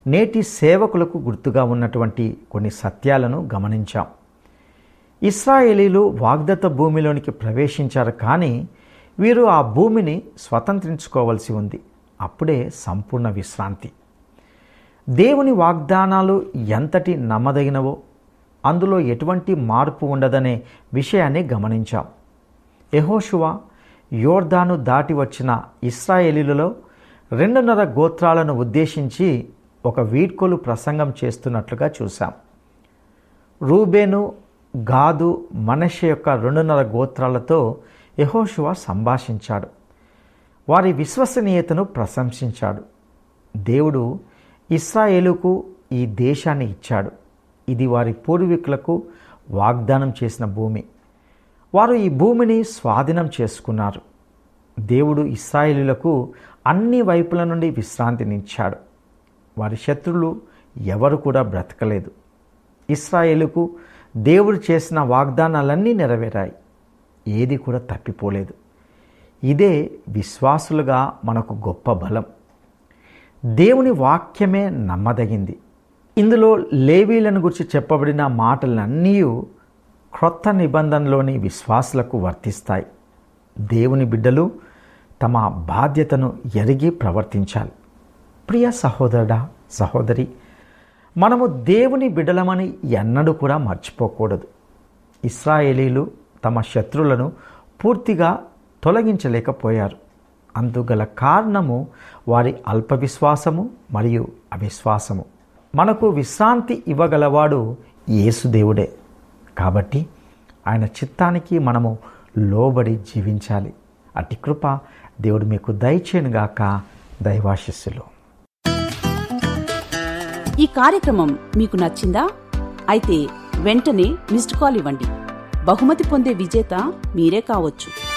నేటి సేవకులకు గుర్తుగా ఉన్నటువంటి కొన్ని సత్యాలను గమనించాం ఇస్రాయేలీలు వాగ్దత్త భూమిలోనికి ప్రవేశించారు కానీ వీరు ఆ భూమిని స్వతంత్రించుకోవలసి ఉంది అప్పుడే సంపూర్ణ విశ్రాంతి దేవుని వాగ్దానాలు ఎంతటి నమ్మదగినవో అందులో ఎటువంటి మార్పు ఉండదనే విషయాన్ని గమనించాం యహోషువ యోర్దాను దాటి వచ్చిన ఇస్రాయేలీలలో రెండున్నర గోత్రాలను ఉద్దేశించి ఒక వీడ్కోలు ప్రసంగం చేస్తున్నట్లుగా చూశాం రూబేను గాదు మనష యొక్క రెండున్నర గోత్రాలతో యహోషువ సంభాషించాడు వారి విశ్వసనీయతను ప్రశంసించాడు దేవుడు ఇస్రాయేలుకు ఈ దేశాన్ని ఇచ్చాడు ఇది వారి పూర్వీకులకు వాగ్దానం చేసిన భూమి వారు ఈ భూమిని స్వాధీనం చేసుకున్నారు దేవుడు ఇస్రాయేలులకు అన్ని వైపుల నుండి విశ్రాంతినిచ్చాడు వారి శత్రులు ఎవరు కూడా బ్రతకలేదు ఇస్రాయేలుకు దేవుడు చేసిన వాగ్దానాలన్నీ నెరవేరాయి ఏది కూడా తప్పిపోలేదు ఇదే విశ్వాసులుగా మనకు గొప్ప బలం దేవుని వాక్యమే నమ్మదగింది ఇందులో లేవీలను గురించి చెప్పబడిన మాటలన్నీ క్రొత్త నిబంధనలోని విశ్వాసులకు వర్తిస్తాయి దేవుని బిడ్డలు తమ బాధ్యతను ఎరిగి ప్రవర్తించాలి ప్రియ సహోదరుడా సహోదరి మనము దేవుని బిడ్డలమని ఎన్నడూ కూడా మర్చిపోకూడదు ఇస్రాయేలీలు తమ శత్రులను పూర్తిగా తొలగించలేకపోయారు అందుగల కారణము వారి అల్ప విశ్వాసము మరియు అవిశ్వాసము మనకు విశ్రాంతి ఇవ్వగలవాడు యేసుదేవుడే కాబట్టి ఆయన చిత్తానికి మనము లోబడి జీవించాలి అట్టి కృప దేవుడు మీకు దయచేనుగాక దైవాశిస్సులు ఈ కార్యక్రమం మీకు నచ్చిందా అయితే వెంటనే మిస్డ్ కాల్ ఇవ్వండి బహుమతి పొందే విజేత మీరే కావచ్చు